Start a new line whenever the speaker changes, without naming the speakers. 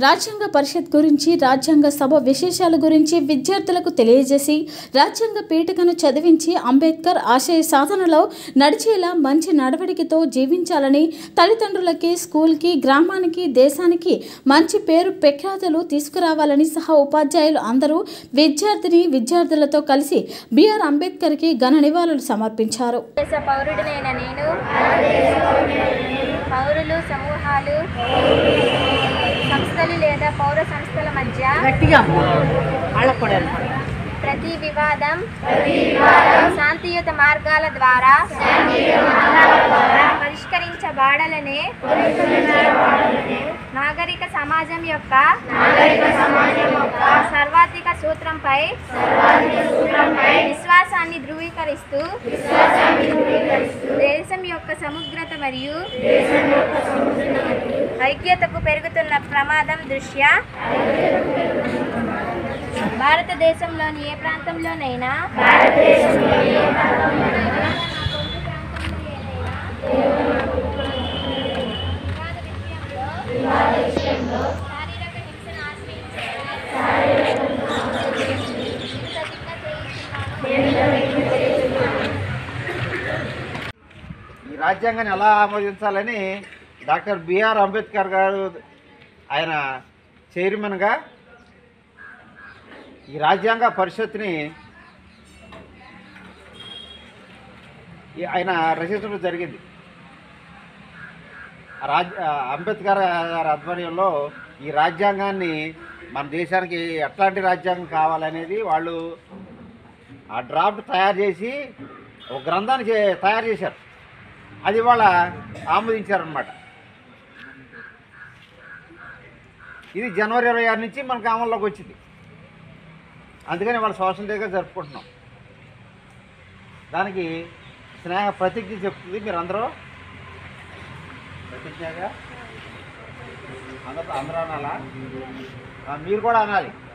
రాజ్యాంగ పరిషత్ గురించి రాజ్యాంగ సభ విశేషాల గురించి విద్యార్థులకు తెలియజేసి రాజ్యాంగ పీఠికను చదివించి అంబేద్కర్ ఆశయ సాధనలో నడిచేలా మంచి నడవడికతో జీవించాలని తల్లిదండ్రులకి స్కూల్కి గ్రామానికి దేశానికి మంచి పేరు ప్రఖ్యాతులు తీసుకురావాలని సహా ఉపాధ్యాయులు అందరూ విద్యార్థిని విద్యార్థులతో కలిసి బిఆర్ అంబేద్కర్కి ఘన నివాళులు సమర్పించారు
దేశ పౌరుడినైన నేను పౌరులు సమూహాలు సంస్థలు లేదా పౌర సంస్థల మధ్య
గట్టిగా వాళ్ళకు కూడా
ప్రతి వివాదం శాంతియుత మార్గాల ద్వారా పరిష్కరించబడాలనే నాగరిక సమాజం యొక్క సర్వాధిక సూత్రంపై విశ్వాసాన్ని ధృవీకరిస్తూ దేశం యొక్క సముగ్రత మరియు ఐక్యతకు పెరుగుతున్న ప్రమాదం దృష్ట్యా భారతదేశంలోని ఏ ప్రాంతంలోనైనా వివాద విషయంలో శారీరక హింసను ఆశ్రయించున్నాను
ఈ రాజ్యాంగాన్ని ఎలా ఆమోదించాలని డాక్టర్ బిఆర్ అంబేద్కర్ గారు ఆయన చైర్మన్గా ఈ రాజ్యాంగ పరిషత్ని ఈ- ఆయన రచించడం జరిగింది ఆ రాజ్ ఆ అంబేద్కర్ గారి ఆధ్వర్యంలో ఈ రాజ్యాంగాన్ని మన దేశానికి ఎట్లాంటి రాజ్యాంగం కావాలనేది వాళ్ళు ఆ డ్రాఫ్ట్ తయారు చేసి ఒక గ్రంథాన్ని చే- తయారు చేశారు అది వాళ్ళ ఆమోదించారనమాట ఇది జనవరి ఇరవై ఆరు నుంచి మనకు అమల్లోకి వచ్చింది అందుకని వాళ్ళ సోషల్ డేగా జరుపుకుంటున్నాం దానికి స్నేహ ప్రతిజ్ఞ చెప్తుంది మీరు అందరూ ప్రతిజ్ఞగా అందరూ అందరూ అనాలా ఆ, మీరు కూడా అనాలి